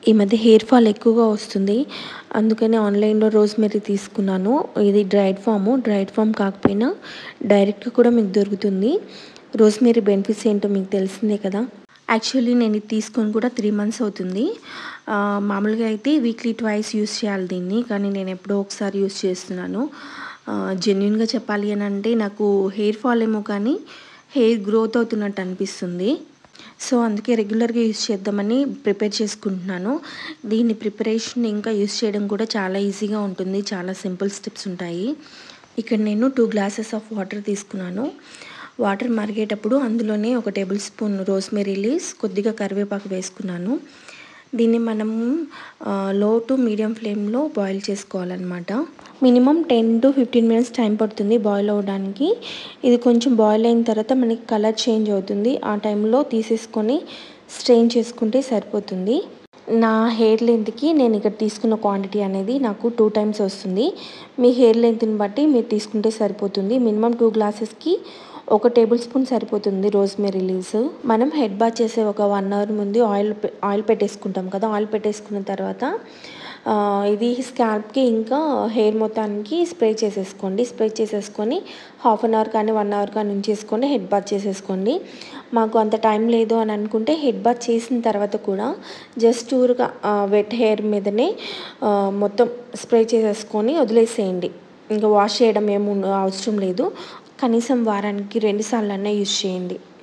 ఈ మధ్య hair fall ఎక్కువగా వస్తుంది అందుకని ఆన్లైన్లో రోజ్మెరీ తీసుకున్నాను ఇది డ్రైడ్ ఫామ్ డ్రైడ్ ఫామ్ కాకపోయినా డైరెక్ట్గా కూడా మీకు దొరుకుతుంది రోజ్మెరీ బెనిఫిట్స్ ఏంటో మీకు తెలిసిందే కదా యాక్చువల్లీ నేను ఇది తీసుకొని కూడా త్రీ మంత్స్ అవుతుంది ఆ, మామూలుగా అయితే వీక్లీ ట్వైస్ యూస్ చేయాలి దీన్ని కానీ నేను ఎప్పుడో ఒకసారి యూస్ చేస్తున్నాను జెన్యున్గా చెప్పాలి అని అంటే నాకు హెయిర్ ఫాల్ ఏమో కానీ హెయిర్ గ్రోత్ అవుతున్నట్టు అనిపిస్తుంది సో అందుకే రెగ్యులర్గా యూస్ చేద్దామని ప్రిపేర్ చేసుకుంటున్నాను దీని ప్రిపరేషన్ ఇంకా యూస్ చేయడం కూడా చాలా ఈజీగా ఉంటుంది చాలా సింపుల్ స్టెప్స్ ఉంటాయి ఇక్కడ నేను టూ గ్లాసెస్ ఆఫ్ వాటర్ తీసుకున్నాను వాటర్ మరిగేటప్పుడు అందులోనే ఒక టేబుల్ స్పూన్ రోస్మెరీ లీవ్స్ కొద్దిగా కరివేపాకు వేసుకున్నాను దీన్ని మనం లో టు మీడియం ఫ్లేమ్లో బాయిల్ చేసుకోవాలన్నమాట minimum ten to fifteen minutes time పడుతుంది బాయిల్ అవ్వడానికి ఇది కొంచెం బాయిల్ అయిన తర్వాత మనకి కలర్ చేంజ్ అవుతుంది ఆ టైంలో తీసేసుకొని స్ట్రెయిన్ చేసుకుంటే సరిపోతుంది నా హెయిర్ లెంత్కి నేను ఇక్కడ తీసుకున్న క్వాంటిటీ అనేది నాకు టూ టైమ్స్ వస్తుంది మీ హెయిర్ లెంత్ని బట్టి మీరు తీసుకుంటే సరిపోతుంది మినిమం టూ గ్లాసెస్కి ఒక టేబుల్ స్పూన్ సరిపోతుంది రోజ్మెరీ లీవ్స్ మనం హెడ్ బాత్ చేసే ఒక వన్ అవర్ ముందు ఆయిల్ పె- ఆయిల్ పెట్టేసుకుంటాం కదా ఆయిల్ పెట్టేసుకున్న తర్వాత ఆ, ఇది స్కాల్ప్కి ఇంకా హెయిర్ మొత్తానికి స్ప్రే చేసేసుకోండి స్ప్రే చేసేసుకొని హాఫ్ అన్ అవర్ కానీ వన్ అవర్ కానీ ఉంచేసుకొని హెడ్ బాత్ చేసేసుకోండి మాకు అంత టైం లేదు అని అనుకుంటే హెడ్ బాత్ చేసిన తర్వాత కూడా జస్ట్ ఊరుగా వెట్ హెయిర్ మీదనే ఆ, మొత్తం స్ప్రే చేసేసుకొని వదిలేసేయండి ఇంకా వాష్ చేయడం ఏమి ఉండ- అవసరం లేదు కనీసం వారానికి రెండు సార్లు యూస్ చేయండి